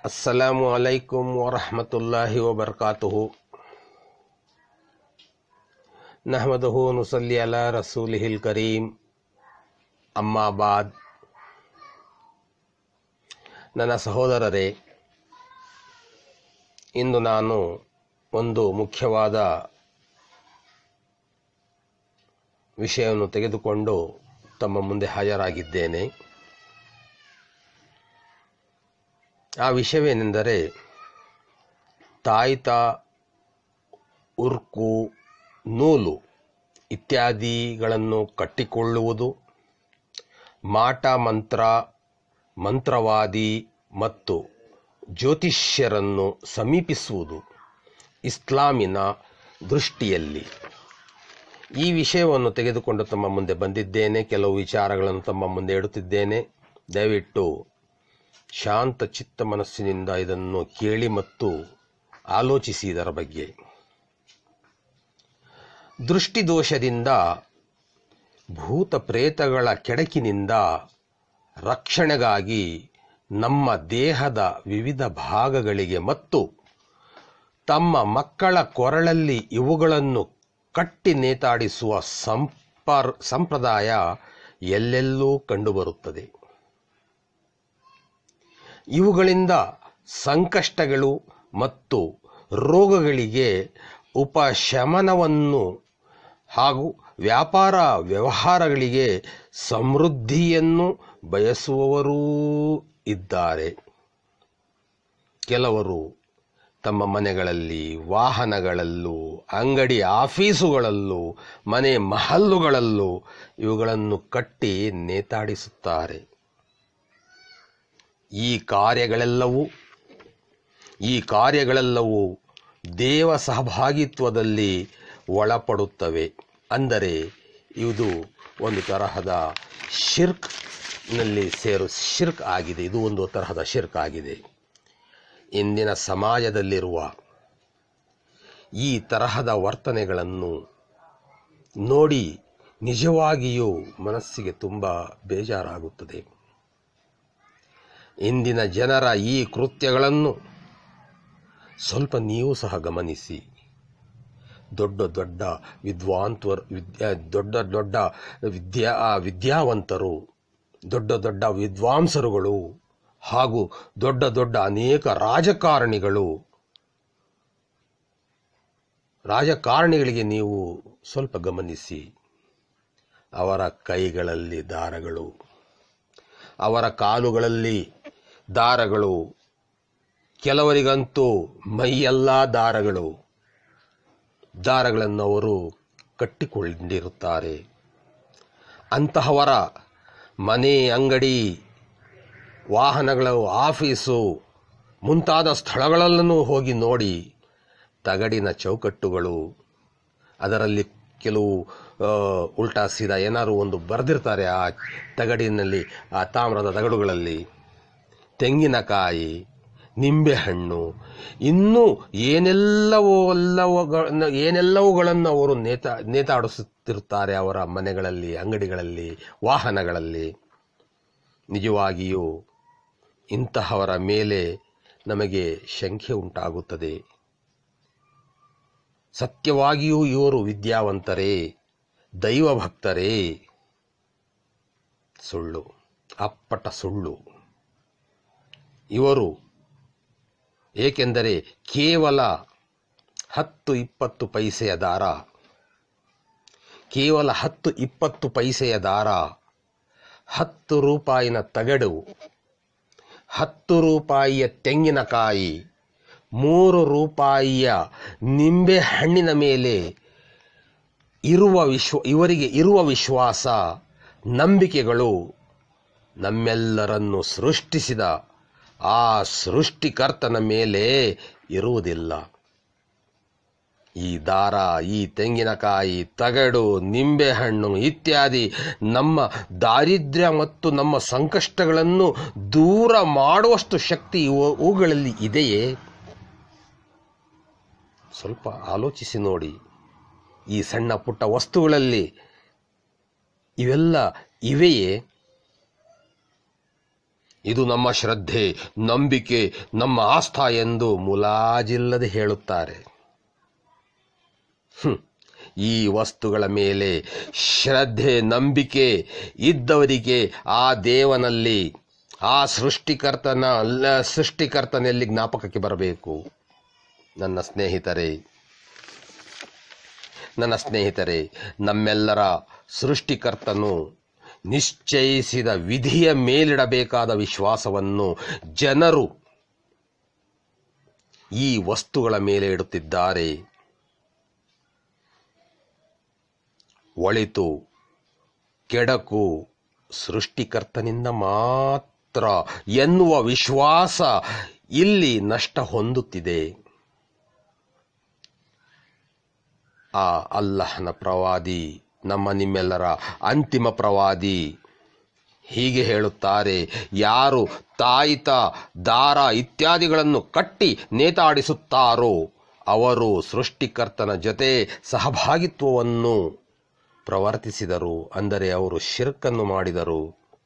السلام عليكم ورحمة الله وبركاته نحمده نصلي على رسوله الكريم ಅಮ್ಮಾ ಬಾದ್ ನನ್ನ ಸಹೋದರರೇ ಇಂದು ನಾನು ಒಂದು ಮುಖ್ಯವಾದ ವಿಷಯವನ್ನು ತೆಗೆದುಕೊಂಡು ತಮ್ಮ ಮುಂದೆ ಹಾಜರಾಗಿದ್ದೇನೆ ಆ ವಿಷಯವೇನೆಂದರೆ ತಾಯ್ತ ಉರ್ಕು ನೂಲು ಇತ್ಯಾದಿಗಳನ್ನು ಕಟ್ಟಿಕೊಳ್ಳುವುದು ಮಾಟ ಮಂತ್ರ ಮಂತ್ರವಾದಿ ಮತ್ತು ಜ್ಯೋತಿಷ್ಯರನ್ನು ಸಮೀಪಿಸುವುದು ಇಸ್ಲಾಮಿನ ದೃಷ್ಟಿಯಲ್ಲಿ ಈ ವಿಷಯವನ್ನು ತೆಗೆದುಕೊಂಡು ತಮ್ಮ ಮುಂದೆ ಬಂದಿದ್ದೇನೆ ಕೆಲವು ವಿಚಾರಗಳನ್ನು ತಮ್ಮ ಮುಂದೆ ಇಡುತ್ತಿದ್ದೇನೆ ದಯವಿಟ್ಟು ಶಾಂತ ಚಿತ್ತ ಮನಸ್ಸಿನಿಂದ ಇದನ್ನು ಕೇಳಿ ಮತ್ತು ಆಲೋಚಿಸಿ ಇದರ ಬಗ್ಗೆ ದೃಷ್ಟಿದೋಷದಿಂದ ಭೂತ ಪ್ರೇತಗಳ ಕೆಡಕಿನಿಂದ ರಕ್ಷಣೆಗಾಗಿ ನಮ್ಮ ದೇಹದ ವಿವಿಧ ಭಾಗಗಳಿಗೆ ಮತ್ತು ತಮ್ಮ ಮಕ್ಕಳ ಕೊರಳಲ್ಲಿ ಇವುಗಳನ್ನು ಕಟ್ಟಿ ನೇತಾಡಿಸುವ ಸಂಪರ್ ಸಂಪ್ರದಾಯ ಎಲ್ಲೆಲ್ಲೂ ಕಂಡುಬರುತ್ತದೆ ಇವುಗಳಿಂದ ಸಂಕಷ್ಟಗಳು ಮತ್ತು ರೋಗಗಳಿಗೆ ಉಪಶಮನವನ್ನು ಹಾಗೂ ವ್ಯಾಪಾರ ವ್ಯವಹಾರಗಳಿಗೆ ಸಮೃದ್ಧಿಯನ್ನು ಬಯಸುವವರೂ ಇದ್ದಾರೆ ಕೆಲವರು ತಮ್ಮ ಮನೆಗಳಲ್ಲಿ ವಾಹನಗಳಲ್ಲೂ ಅಂಗಡಿ ಆಫೀಸುಗಳಲ್ಲೂ ಮನೆ ಮಹಲ್ಲುಗಳಲ್ಲೂ ಇವುಗಳನ್ನು ಕಟ್ಟಿ ನೇತಾಡಿಸುತ್ತಾರೆ ಈ ಕಾರ್ಯಗಳೆಲ್ಲವೂ ಈ ಕಾರ್ಯಗಳೆಲ್ಲವೂ ದೇವ ಸಹಭಾಗಿತ್ವದಲ್ಲಿ ಒಳಪಡುತ್ತವೆ ಅಂದರೆ ಇದು ಒಂದು ತರಹದ ಶಿರ್ಕ್ನಲ್ಲಿ ಸೇರು ಶಿರ್ಕ್ ಆಗಿದೆ ಇದು ಒಂದು ತರಹದ ಶಿರ್ಕ್ ಆಗಿದೆ ಇಂದಿನ ಸಮಾಜದಲ್ಲಿರುವ ಈ ತರಹದ ವರ್ತನೆಗಳನ್ನು ನೋಡಿ ನಿಜವಾಗಿಯೂ ಮನಸ್ಸಿಗೆ ತುಂಬ ಬೇಜಾರಾಗುತ್ತದೆ ಇಂದಿನ ಜನರ ಈ ಕೃತ್ಯಗಳನ್ನು ಸ್ವಲ್ಪ ನೀವು ಸಹ ಗಮನಿಸಿ ದೊಡ್ಡ ದೊಡ್ಡ ವಿದ್ವಾಂತರು ವಿದ್ಯಾ ದೊಡ್ಡ ದೊಡ್ಡ ವಿದ್ಯಾ ವಿದ್ಯಾವಂತರು ದೊಡ್ಡ ದೊಡ್ಡ ವಿದ್ವಾಂಸರುಗಳು ಹಾಗೂ ದೊಡ್ಡ ದೊಡ್ಡ ಅನೇಕ ರಾಜಕಾರಣಿಗಳು ರಾಜಕಾರಣಿಗಳಿಗೆ ನೀವು ಸ್ವಲ್ಪ ಗಮನಿಸಿ ಅವರ ಕೈಗಳಲ್ಲಿ ದಾರಗಳು ಅವರ ಕಾಲುಗಳಲ್ಲಿ ದಾರಗಳು ಕೆಲವರಿಗಂತೂ ಮೈಯೆಲ್ಲ ದಾರಗಳು ದಾರಗಳನ್ನು ಅವರು ಕಟ್ಟಿಕೊಂಡಿರುತ್ತಾರೆ ಅಂತಹವರ ಮನೆ ಅಂಗಡಿ ವಾಹನಗಳು ಆಫೀಸು ಮುಂತಾದ ಸ್ಥಳಗಳಲ್ಲೂ ಹೋಗಿ ನೋಡಿ ತಗಡಿನ ಚೌಕಟ್ಟುಗಳು ಅದರಲ್ಲಿ ಕೆಲವು ಉಲ್ಟಾ ಸೀದಾ ಏನಾದ್ರು ಒಂದು ಬರೆದಿರ್ತಾರೆ ಆ ತಗಡಿನಲ್ಲಿ ಆ ತಾಮ್ರದ ತಗಡುಗಳಲ್ಲಿ ತೆಂಗಿನಕಾಯಿ ನಿಂಬೆಹಣ್ಣು ಇನ್ನೂ ಏನೆಲ್ಲವೋ ಎಲ್ಲವುಗಳ ಏನೆಲ್ಲವುಗಳನ್ನು ಅವರು ನೇತಾ ನೇತಾಡಿಸುತ್ತಿರುತ್ತಾರೆ ಅವರ ಮನೆಗಳಲ್ಲಿ ಅಂಗಡಿಗಳಲ್ಲಿ ವಾಹನಗಳಲ್ಲಿ ನಿಜವಾಗಿಯೂ ಇಂತಹವರ ಮೇಲೆ ನಮಗೆ ಶಂಕೆ ಉಂಟಾಗುತ್ತದೆ ಸತ್ಯವಾಗಿಯೂ ಇವರು ವಿದ್ಯಾವಂತರೇ ದೈವ ಭಕ್ತರೇ ಸುಳ್ಳು ಅಪ್ಪಟ ಸುಳ್ಳು ಇವರು ಏಕೆಂದರೆ ಕೇವಲ ಹತ್ತು ಇಪ್ಪತ್ತು ಪೈಸೆಯ ದಾರ ಕೇವಲ ಹತ್ತು ಇಪ್ಪತ್ತು ಪೈಸೆಯ ದಾರ ಹತ್ತು ರೂಪಾಯಿನ ತಗಡು ಹತ್ತು ರೂಪಾಯಿಯ ತೆಂಗಿನಕಾಯಿ ಮೂರು ರೂಪಾಯಿಯ ನಿಂಬೆ ಹಣ್ಣಿನ ಮೇಲೆ ಇರುವ ವಿಶ್ವ ಇವರಿಗೆ ಇರುವ ವಿಶ್ವಾಸ ನಂಬಿಕೆಗಳು ನಮ್ಮೆಲ್ಲರನ್ನು ಸೃಷ್ಟಿಸಿದ ಆ ಸೃಷ್ಟಿಕರ್ತನ ಮೇಲೆ ಇರುವುದಿಲ್ಲ ಈ ದಾರ ಈ ತೆಂಗಿನಕಾಯಿ ತಗಡು ನಿಂಬೆಹಣ್ಣು ಇತ್ಯಾದಿ ನಮ್ಮ ದಾರಿದ್ರ್ಯ ಮತ್ತು ನಮ್ಮ ಸಂಕಷ್ಟಗಳನ್ನು ದೂರ ಮಾಡುವಷ್ಟು ಶಕ್ತಿ ಇವು- ಇವುಗಳಲ್ಲಿ ಇದೆಯೇ ಸ್ವಲ್ಪ ಆಲೋಚಿಸಿ ನೋಡಿ ಈ ಸಣ್ಣ ಪುಟ್ಟ ವಸ್ತುಗಳಲ್ಲಿ ಇವೆಲ್ಲ ಇವೆಯೇ ಇದು ನಮ್ಮ ಶ್ರದ್ಧೆ ನಂಬಿಕೆ ನಮ್ಮ ಆಸ್ಥಾ ಎಂದು ಮುಲಾಜಿಲ್ಲದೆ ಹೇಳುತ್ತಾರೆ ಹ್ಮ್. ಈ ವಸ್ತುಗಳ ಮೇಲೆ ಶ್ರದ್ಧೆ ನಂಬಿಕೆ ಇದ್ದವರಿಗೆ ಆ ದೇವನಲ್ಲಿ ಆ ಸೃಷ್ಟಿಕರ್ತನ ಲ- ಸೃಷ್ಟಿಕರ್ತನಲ್ಲಿ ಜ್ಞಾಪಕಕ್ಕೆ ಬರಬೇಕು ನನ್ನ ಸ್ನೇಹಿತರೆ ನನ್ನ ಸ್ನೇಹಿತರೆ ನಮ್ಮೆಲ್ಲರ ಸೃಷ್ಟಿಕರ್ತನು ನಿಶ್ಚಯಿಸಿದ ವಿಧಿಯ ಮೇಲಿಡಬೇಕಾದ ವಿಶ್ವಾಸವನ್ನು ಜನರು ಈ ವಸ್ತುಗಳ ಮೇಲೆ ಇಡುತ್ತಿದ್ದಾರೆ ಒಳಿತು ಕೆಡಕು ಸೃಷ್ಟಿಕರ್ತನಿಂದ ಮಾತ್ರ ಎನ್ನುವ ವಿಶ್ವಾಸ ಇಲ್ಲಿ ನಷ್ಟ ಹೊಂದುತ್ತಿದೆ ಆ ಅಲ್ಲಹನ ಪ್ರವಾದಿ ನಮ್ಮ ನಿಮ್ಮೆಲ್ಲರ ಅಂತಿಮ ಪ್ರವಾದಿ ಹೀಗೆ ಹೇಳುತ್ತಾರೆ ಯಾರು ತಾಯಿತ ದಾರ ಇತ್ಯಾದಿಗಳನ್ನು ಕಟ್ಟಿ ನೇತಾಡಿಸುತ್ತಾರೋ ಅವರು ಸೃಷ್ಟಿಕರ್ತನ ಜೊತೆ ಸಹಭಾಗಿತ್ವವನ್ನು ಪ್ರವರ್ತಿಸಿದರು ಅಂದರೆ ಅವರು ಶಿರ್ಕನ್ನು ಮಾಡಿದರು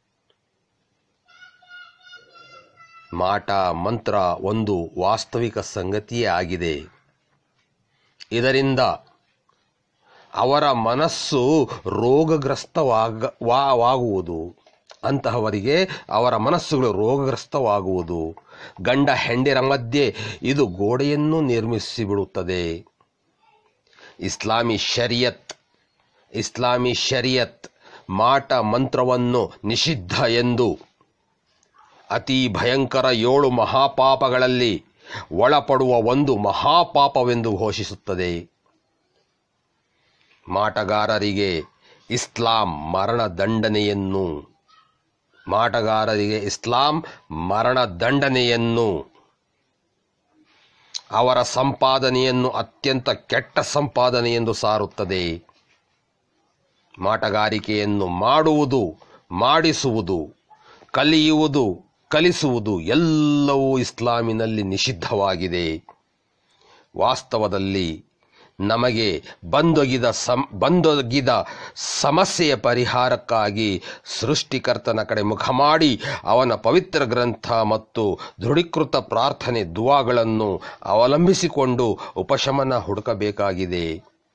ಮಾಟ ಮಂತ್ರ ಒಂದು ವಾಸ್ತವಿಕ ಸಂಗತಿಯೇ ಆಗಿದೆ ಇದರಿಂದ ಅವರ ಮನಸ್ಸು ರೋಗಗ್ರಸ್ತವಾಗ ವಾ- ವಾಗುವುದು ಅಂತಹವರಿಗೆ ಅವರ ಮನಸ್ಸುಗಳು ರೋಗಗ್ರಸ್ತವಾಗುವುದು ಗಂಡ ಹೆಂಡಿರ ಮಧ್ಯೆ ಇದು ಗೋಡೆಯನ್ನು ನಿರ್ಮಿಸಿಬಿಡುತ್ತದೆ ಇಸ್ಲಾಮಿ ಶರಿಯತ್ ಇಸ್ಲಾಮಿ ಶರಿಯತ್ ಮಾಟ ಮಂತ್ರವನ್ನು ನಿಷಿದ್ಧ ಎಂದು ಅತಿ ಭಯಂಕರ ಏಳು ಮಹಾಪಾಪಗಳಲ್ಲಿ ಒಳಪಡುವ ಒಂದು ಮಹಾಪಾಪವೆಂದು ಘೋಷಿಸುತ್ತದೆ ಮಾಟಗಾರರಿಗೆ ಇಸ್ಲಾಂ ಮರಣ ದಂಡನೆಯನ್ನು ಮಾಟಗಾರರಿಗೆ ಇಸ್ಲಾಂ ಮರಣ ದಂಡನೆಯನ್ನು ಅವರ ಸಂಪಾದನೆಯನ್ನು ಅತ್ಯಂತ ಕೆಟ್ಟ ಸಂಪಾದನೆ ಎಂದು ಸಾರುತ್ತದೆ ಮಾಟಗಾರಿಕೆಯನ್ನು ಮಾಡುವುದು ಮಾಡಿಸುವುದು ಕಲಿಯುವುದು ಕಲಿಸುವುದು ಎಲ್ಲವೂ ಇಸ್ಲಾಮಿನಲ್ಲಿ ನಿಷಿದ್ಧವಾಗಿದೆ ವಾಸ್ತವದಲ್ಲಿ ನಮಗೆ ಬಂದೊಗಿದ ಸಂ ಬಂದೊಗಿದ ಸಮಸ್ಯೆಯ ಪರಿಹಾರಕ್ಕಾಗಿ ಸೃಷ್ಟಿಕರ್ತನ ಕಡೆ ಮುಖ ಮಾಡಿ ಅವನ ಪವಿತ್ರ ಗ್ರಂಥ ಮತ್ತು ದೃಢೀಕೃತ ಪ್ರಾರ್ಥನೆ ದುವಾಗಳನ್ನು ಅವಲಂಬಿಸಿಕೊಂಡು ಉಪಶಮನ ಹುಡುಕಬೇಕಾಗಿದೆ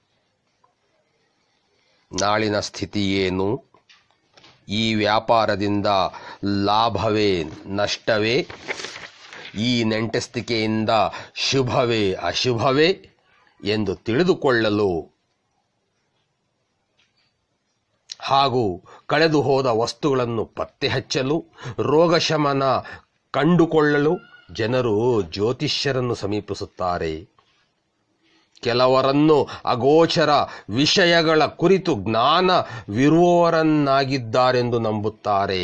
ನಾಳಿನ ಸ್ಥಿತಿ ಏನು ಈ ವ್ಯಾಪಾರದಿಂದ ಲಾಭವೇ ನಷ್ಟವೇ ಈ ನೆಂಟಸ್ತಿಕೆಯಿಂದ ಶುಭವೇ ಅಶುಭವೇ ಎಂದು ತಿಳಿದುಕೊಳ್ಳಲು ಹಾಗೂ ಕಳೆದು ಹೋದ ವಸ್ತುಗಳನ್ನು ಪತ್ತೆ ಹಚ್ಚಲು ರೋಗಶಮನ ಕಂಡುಕೊಳ್ಳಲು ಜನರು ಜ್ಯೋತಿಷ್ಯರನ್ನು ಸಮೀಪಿಸುತ್ತಾರೆ ಕೆಲವರನ್ನು ಅಗೋಚರ ವಿಷಯಗಳ ಕುರಿತು ಜ್ಞಾನವಿರುವವರನ್ನಾಗಿದ್ದಾರೆಂದು ನಂಬುತ್ತಾರೆ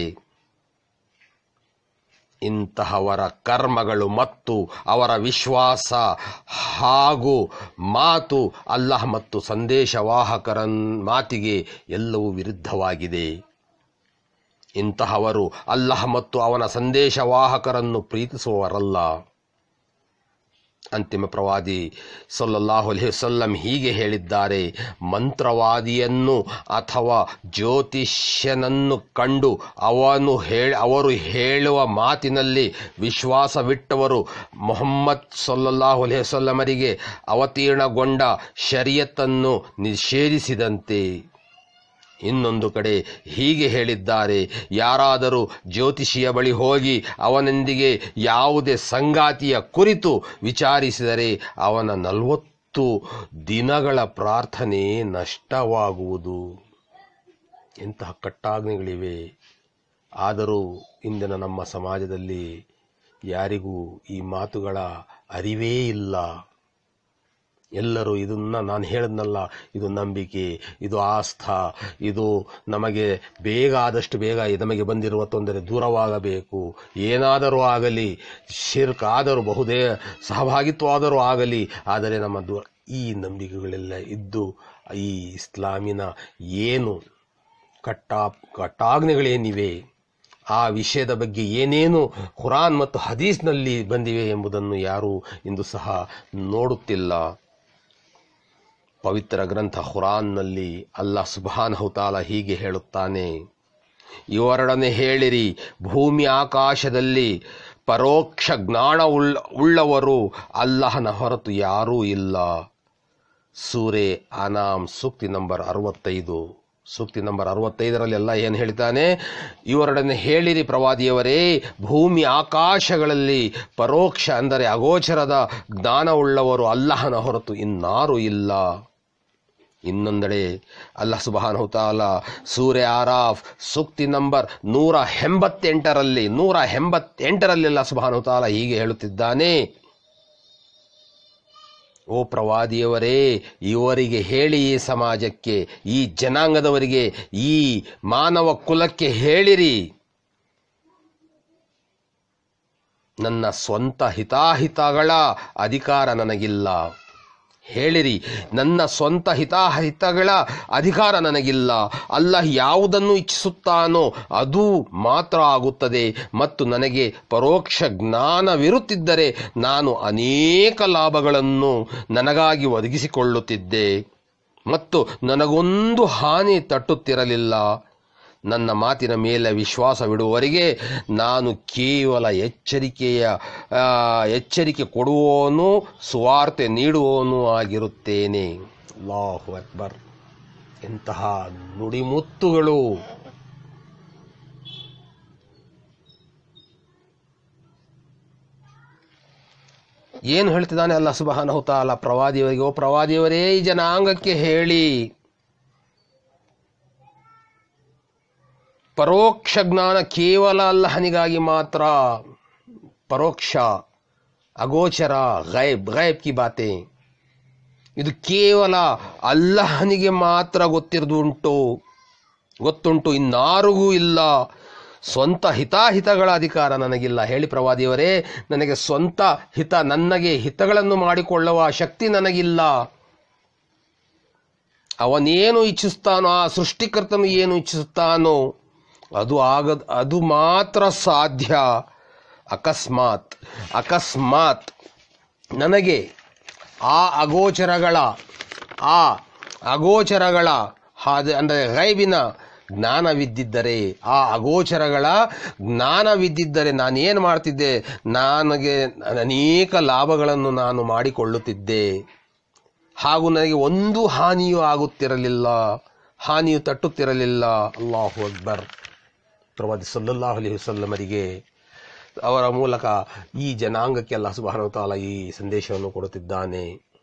ಇಂತಹವರ ಕರ್ಮಗಳು ಮತ್ತು ಅವರ ವಿಶ್ವಾಸ ಹಾಗೂ ಮಾತು ಅಲ್ಲಾಹ್ ಮತ್ತು ಸಂದೇಶವಾಹಕರ ಮಾತಿಗೆ ಎಲ್ಲವೂ ವಿರುದ್ಧವಾಗಿದೆ ಇಂತಹವರು ಅಲ್ಲಾಹ್ ಮತ್ತು ಅವನ ಸಂದೇಶವಾಹಕರನ್ನು ಪ್ರೀತಿಸುವವರಲ್ಲ ಅಂತಿಮ ಪ್ರವಾದಿ ಸೊಲ್ಲಲ್ಲಾಹು ಅಲೈಹಿ ವಸಲ್ಲಂ ಹೀಗೆ ಹೇಳಿದ್ದಾರೆ ಮಂತ್ರವಾದಿಯನ್ನು ಅಥವಾ ಜ್ಯೋತಿಷ್ಯನನ್ನು ಕಂಡು ಅವನು ಹೇಳ ಅವರು ಹೇಳುವ ಮಾತಿನಲ್ಲಿ ವಿಶ್ವಾಸವಿಟ್ಟವರು ಮೊಹಮ್ಮದ್ ಸೊಲ್ಲಲ್ಲಾಹು ಅಲೈಹಿ ವಸಲ್ಲಮರಿಗೆ ಅವತೀರ್ಣಗೊಂಡ ಶರಿಯತ್ತನ್ನು ನಿಷೇಧಿಸಿದಂತೆ ಇನ್ನೊಂದು ಕಡೆ ಹೀಗೆ ಹೇಳಿದ್ದಾರೆ ಯಾರಾದರೂ ಜ್ಯೋತಿಷಿಯ ಬಳಿ ಹೋಗಿ ಅವನೊಂದಿಗೆ ಯಾವುದೇ ಸಂಗಾತಿಯ ಕುರಿತು ವಿಚಾರಿಸಿದರೆ ಅವನ ನಲವತ್ತು ದಿನಗಳ ಪ್ರಾರ್ಥನೆ ನಷ್ಟವಾಗುವುದು ಇಂತಹ ಕಟ್ಟಾಜ್ಞೆಗಳಿವೆ ಆದರೂ ಇಂದಿನ ನಮ್ಮ ಸಮಾಜದಲ್ಲಿ ಯಾರಿಗೂ ಈ ಮಾತುಗಳ ಅರಿವೇ ಇಲ್ಲ ಎಲ್ಲರೂ ಇದನ್ನ ನಾನು ಹೇಳಿದ್ನಲ್ಲ ಇದು ನಂಬಿಕೆ ಇದು ಆಸ್ಥಾ ಇದು ನಮಗೆ ಬೇಗ ಆದಷ್ಟು ಬೇಗ ನಮಗೆ ಬಂದಿರುವ ತೊಂದರೆ ದೂರವಾಗಬೇಕು ಏನಾದರೂ ಆಗಲಿ ಶಿರ್ಕ್ ಆದರೂ ಬಹುದೇ ಸಹಭಾಗಿತ್ವ ಆದರೂ ಆಗಲಿ ಆದರೆ ನಮ್ಮ ದೂರ ಈ ನಂಬಿಕೆಗಳೆಲ್ಲ ಇದ್ದು ಈ ಇಸ್ಲಾಮಿನ ಏನು ಕಟ್ಟಾ ಕಟ್ಟಾಜ್ಞೆಗಳೇನಿವೆ ಆ ವಿಷಯದ ಬಗ್ಗೆ ಏನೇನು ಖುರಾನ್ ಮತ್ತು ಹದೀಸ್ನಲ್ಲಿ ಬಂದಿವೆ ಎಂಬುದನ್ನು ಯಾರೂ ಇಂದು ಸಹ ನೋಡುತ್ತಿಲ್ಲ ಪವಿತ್ರ ಗ್ರಂಥ ಖುರಾನ್ನಲ್ಲಿ ಅಲ್ಲಾಹ್ ಸುಬಾನಹುತಾಲ ಹೀಗೆ ಹೇಳುತ್ತಾನೆ ಇವರೊಡನೆ ಹೇಳಿರಿ ಭೂಮಿ ಆಕಾಶದಲ್ಲಿ ಪರೋಕ್ಷ ಜ್ಞಾನ ಉಳ್ಳ ಉಳ್ಳವರು ಅಲ್ಲಹನ ಹೊರತು ಯಾರೂ ಇಲ್ಲ ಸೂರೆ ಅನಾಮ್ ಸೂಕ್ತಿ ನಂಬರ್ ಅರವತ್ತೈದು ಸೂಕ್ತಿ ನಂಬರ್ ಅರವತ್ತೈದರಲ್ಲೆಲ್ಲ ಏನು ಹೇಳ್ತಾನೆ ಇವರೊಡನೆ ಹೇಳಿರಿ ಪ್ರವಾದಿಯವರೇ ಭೂಮಿ ಆಕಾಶಗಳಲ್ಲಿ ಪರೋಕ್ಷ ಅಂದರೆ ಅಗೋಚರದ ಜ್ಞಾನವುಳ್ಳವರು ಅಲ್ಲಹನ ಹೊರತು ಇನ್ನಾರೂ ಇಲ್ಲ ಇನ್ನೊಂದೆಡೆ ಅಲ್ಲಾಹ್ ಸುಬಹಾನಹು ತಾಲ ಸೂರ್ಯ ಆರಾಫ್ ಸೂಕ್ತಿ ನಂಬರ್ ನೂರ ಎಂಬತ್ತೆಂಟರಲ್ಲಿ ನೂರ ಎಂಬತ್ತೆಂಟರಲ್ಲಿ ಅಲ್ಲಾಹ್ ಸುಬಹಾನಹು ತಾಲ ಹೀಗೆ ಹೇಳುತ್ತಿದ್ದಾನೆ ಓ ಪ್ರವಾದಿಯವರೇ ಇವರಿಗೆ ಹೇಳಿ ಈ ಸಮಾಜಕ್ಕೆ ಈ ಜನಾಂಗದವರಿಗೆ ಈ ಮಾನವ ಕುಲಕ್ಕೆ ಹೇಳಿರಿ ನನ್ನ ಸ್ವಂತ ಹಿತಾಹಿತಗಳ ಅಧಿಕಾರ ನನಗಿಲ್ಲ ಹೇಳಿರಿ ನನ್ನ ಸ್ವಂತ ಹಿತಾಹಿತಗಳ ಅಧಿಕಾರ ನನಗಿಲ್ಲ ಅಲ್ಲಾಹ್ ಯಾವುದನ್ನು ಇಚ್ಛಿಸುತ್ತಾನೋ ಅದು ಮಾತ್ರ ಆಗುತ್ತದೆ ಮತ್ತು ನನಗೆ ಪರೋಕ್ಷ ಜ್ಞಾನವಿರುತ್ತಿದ್ದರೆ ನಾನು ಅನೇಕ ಲಾಭಗಳನ್ನು ನನಗಾಗಿ ಒದಗಿಸಿಕೊಳ್ಳುತ್ತಿದ್ದೆ ಮತ್ತು ನನಗೊಂದು ಹಾನಿ ತಟ್ಟುತ್ತಿರಲಿಲ್ಲ ನನ್ನ ಮಾತಿನ ಮೇಲೆ ವಿಶ್ವಾಸವಿಡುವವರಿಗೆ ನಾನು ಕೇವಲ ಎಚ್ಚರಿಕೆಯ ಆ, ಎಚ್ಚರಿಕೆ ಕೊಡುವವನು ಸುವಾರ್ತೆ ನೀಡುವವನು ಆಗಿರುತ್ತೇನೆ ಅಲ್ಲಾಹು ಅಕ್ಬರ್ ಎಂತಹ ನುಡಿಮುತ್ತುಗಳು ಏನು ಹೇಳ್ತಿದ್ದಾನೆ ಅಲ್ಲ ಸುಬಹಾನಹು ತಾಲ ಪ್ರವಾದಿಯವರಿಗೆ ಓ ಪ್ರವಾದಿಯವರೇ ಈ ಜನಾಂಗಕ್ಕೆ ಹೇಳಿ ಪರೋಕ್ಷ ಜ್ಞಾನ ಕೇವಲ ಅಲ್ಲಹನಿಗಾಗಿ ಮಾತ್ರ ಪರೋಕ್ಷ ಅಗೋಚರ ಗೈಬ್ ಗೈಬ್ ಕಿ ಬಾತೆ ಇದು ಕೇವಲ ಅಲ್ಲಹನಿಗೆ ಮಾತ್ರ ಗೊತ್ತಿರುವುದುಂಟು ಗೊತ್ತುಂಟು ಇನ್ನಾರಿಗೂ ಇಲ್ಲ ಸ್ವಂತ ಹಿತಾಹಿತಗಳ ಅಧಿಕಾರ ನನಗಿಲ್ಲ ಹೇಳಿ ಪ್ರವಾದಿಯವರೇ ನನಗೆ ಸ್ವಂತ ಹಿತ ನನಗೆ ಹಿತಗಳನ್ನು ಮಾಡಿಕೊಳ್ಳುವ ಶಕ್ತಿ ನನಗಿಲ್ಲ ಅವನೇನು ಇಚ್ಛಿಸ್ತಾನೋ ಆ ಸೃಷ್ಟಿಕರ್ತನು ಏನು ಇಚ್ಛಿಸುತ್ತಾನೋ ಅದು ಆಗದ ಅದು ಮಾತ್ರ ಸಾಧ್ಯ ಅಕಸ್ಮಾತ್ ಅಕಸ್ಮಾತ್ ನನಗೆ ಆ ಅಗೋಚರಗಳ ಆ ಅಗೋಚರಗಳ ಹಾದ ಅಂದರೆ ಗೈಬಿನ ಜ್ಞಾನವಿದ್ದಿದ್ದರೆ ಆ ಅಗೋಚರಗಳ ಜ್ಞಾನವಿದ್ದಿದ್ದರೆ ನಾನೇನು ಮಾಡ್ತಿದ್ದೆ ನನಗೆ ಅನೇಕ ಲಾಭಗಳನ್ನು ನಾನು ಮಾಡಿಕೊಳ್ಳುತ್ತಿದ್ದೆ ಹಾಗೂ ನನಗೆ ಒಂದು ಹಾನಿಯೂ ಆಗುತ್ತಿರಲಿಲ್ಲ ಹಾನಿಯು ತಟ್ಟುತ್ತಿರಲಿಲ್ಲ ಅಲ್ಲಾಹು ಅಕ್ಬರ್ ಪ್ರವಾದಿ ಸಲ್ಲಲ್ಲಾಹು ಅಲೈಹಿ ವಸಲ್ಲಮರಿಗೆ ಅವರ ಮೂಲಕ ಈ ಜನಾಂಗಕ್ಕೆ ಅಲ್ಲ ಸುಬಹಾನ ತಾಲ ಈ ಸಂದೇಶವನ್ನು ಕೊಡುತ್ತಿದ್ದಾನೆ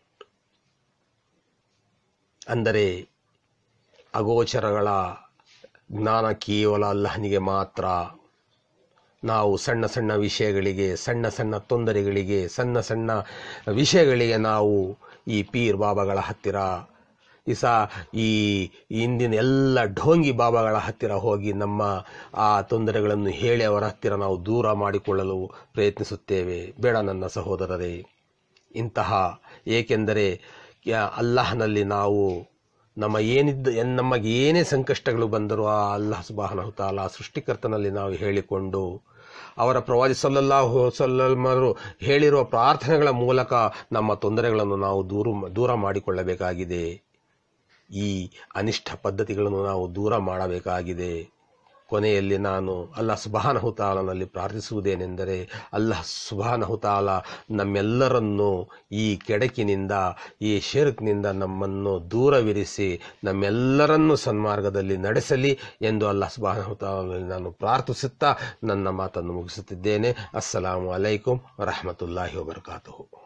ಅಂದರೆ ಅಗೋಚರಗಳ ಜ್ಞಾನ ಕೇವಲ ಅಲ್ಲಹನಿಗೆ ಮಾತ್ರ ನಾವು ಸಣ್ಣ ಸಣ್ಣ ವಿಷಯಗಳಿಗೆ ಸಣ್ಣ ಸಣ್ಣ ತೊಂದರೆಗಳಿಗೆ ಸಣ್ಣ ಸಣ್ಣ ವಿಷಯಗಳಿಗೆ ನಾವು ಈ ಪೀರ್ ಬಾಬಾಗಳ ಹತ್ತಿರ ಇಸ ಈ ಇಂದಿನ ಎಲ್ಲ ಢೋಂಗಿ ಬಾಬಾಗಳ ಹತ್ತಿರ ಹೋಗಿ ನಮ್ಮ ಆ ತೊಂದರೆಗಳನ್ನು ಹೇಳಿ ಅವರ ಹತ್ತಿರ ನಾವು ದೂರ ಮಾಡಿಕೊಳ್ಳಲು ಪ್ರಯತ್ನಿಸುತ್ತೇವೆ ಬೇಡ ನನ್ನ ಸಹೋದರರೇ ಇಂತಹ ಏಕೆಂದರೆ ಯ- ಅಲ್ಲಾಹನಲ್ಲಿ ನಾವು ನಮ್ಮ ಏನಿದ್ದ ಎನ್- ನಮಗೆ ಏನೇ ಸಂಕಷ್ಟಗಳು ಬಂದರೂ ಆ ಅಲ್ಲಾಹ್ ಸುಬಾಹನ ತಾಲ ಸೃಷ್ಟಿಕರ್ತನಲ್ಲಿ ನಾವು ಹೇಳಿಕೊಂಡು ಅವರ ಪ್ರವಾದಿ ಸಲ್ಲಲ್ಲಾಹು ಸಲ್ಲಲ್ಮರು ಹೇಳಿರುವ ಪ್ರಾರ್ಥನೆಗಳ ಮೂಲಕ ನಮ್ಮ ತೊಂದರೆಗಳನ್ನು ನಾವು ದೂರ ದೂರ ಮಾಡಿಕೊಳ್ಳಬೇಕಾಗಿದೆ ಈ ಅನಿಷ್ಟ ಪದ್ಧತಿಗಳನ್ನು ನಾವು ದೂರ ಮಾಡಬೇಕಾಗಿದೆ ಕೊನೆಯಲ್ಲಿ ನಾನು ಅಲ್ಲಾಹ್ ಸುಬಾನಹು ತಾಲನಲ್ಲಿ ಪ್ರಾರ್ಥಿಸುವುದೇನೆಂದರೆ ಅಲ್ಲಾಹ್ ಸುಬಾನಹು ತಾಲ ನಮ್ಮೆಲ್ಲರನ್ನು ಈ ಕೆಡಕಿನಿಂದ ಈ ಶಿರ್ಕ್ನಿಂದ ನಮ್ಮನ್ನು ದೂರವಿರಿಸಿ ನಮ್ಮೆಲ್ಲರನ್ನು ಸನ್ಮಾರ್ಗದಲ್ಲಿ ನಡೆಸಲಿ ಎಂದು ಅಲ್ಲಾಹ್ ಸುಬಾನಹು ತಾಲನಲ್ಲಿ ನಾನು ಪ್ರಾರ್ಥಿಸುತ್ತಾ ನನ್ನ ಮಾತನ್ನು ಮುಗಿಸುತ್ತಿದ್ದೇನೆ ಅಸ್ಸಲಾಮು ಅಲೈಕುಂ ವರಹಮತುಲ್ಲಾಹಿ ವಬರ್ಕಾತುಹು